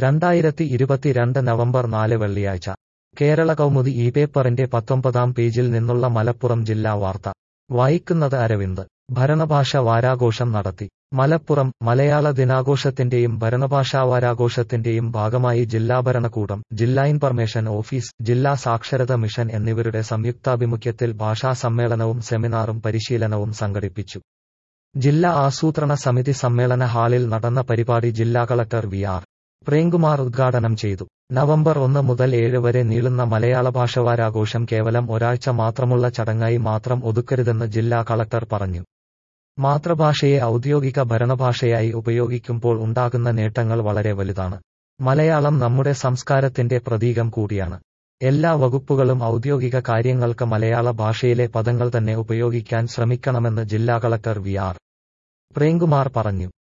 രണ്ടായിരത്തി ഇരുപത്തിരണ്ട് നവംബർ നാല് വെള്ളിയാഴ്ച കേരള കൗമുദി ഈ പേപ്പറിന്റെ പത്തൊമ്പതാം പേജിൽ നിന്നുള്ള മലപ്പുറം ജില്ലാ വാർത്ത വായിക്കുന്നത് അരവിന്ദ് ഭരണഭാഷ വാരാഘോഷം നടത്തി മലപ്പുറം മലയാള ദിനാഘോഷത്തിന്റെയും ഭരണഭാഷാ വാരാഘോഷത്തിന്റെയും ഭാഗമായി ജില്ലാ ഭരണകൂടം ജില്ലാ ഇൻഫർമേഷൻ ഓഫീസ് ജില്ലാ സാക്ഷരത മിഷൻ എന്നിവരുടെ സംയുക്താഭിമുഖ്യത്തിൽ ഭാഷാ സമ്മേളനവും സെമിനാറും പരിശീലനവും സംഘടിപ്പിച്ചു ജില്ലാ ആസൂത്രണ സമിതി സമ്മേളന ഹാളിൽ നടന്ന പരിപാടി ജില്ലാ കളക്ടർ വി ആർ പ്രേംകുമാർ ഉദ്ഘാടനം ചെയ്തു നവംബർ ഒന്ന് മുതൽ ഏഴ് വരെ നീളുന്ന മലയാള ഭാഷവാരാഘോഷം കേവലം ഒരാഴ്ച മാത്രമുള്ള ചടങ്ങായി മാത്രം ഒതുക്കരുതെന്ന് ജില്ലാ കളക്ടർ പറഞ്ഞു മാതൃഭാഷയെ ഔദ്യോഗിക ഭരണഭാഷയായി ഉപയോഗിക്കുമ്പോൾ ഉണ്ടാകുന്ന നേട്ടങ്ങൾ വളരെ വലുതാണ് മലയാളം നമ്മുടെ സംസ്കാരത്തിന്റെ പ്രതീകം കൂടിയാണ് എല്ലാ വകുപ്പുകളും ഔദ്യോഗിക കാര്യങ്ങൾക്ക് മലയാള ഭാഷയിലെ പദങ്ങൾ തന്നെ ഉപയോഗിക്കാൻ ശ്രമിക്കണമെന്ന് ജില്ലാ കളക്ടർ വി ആർ പ്രേംകുമാർ പറഞ്ഞു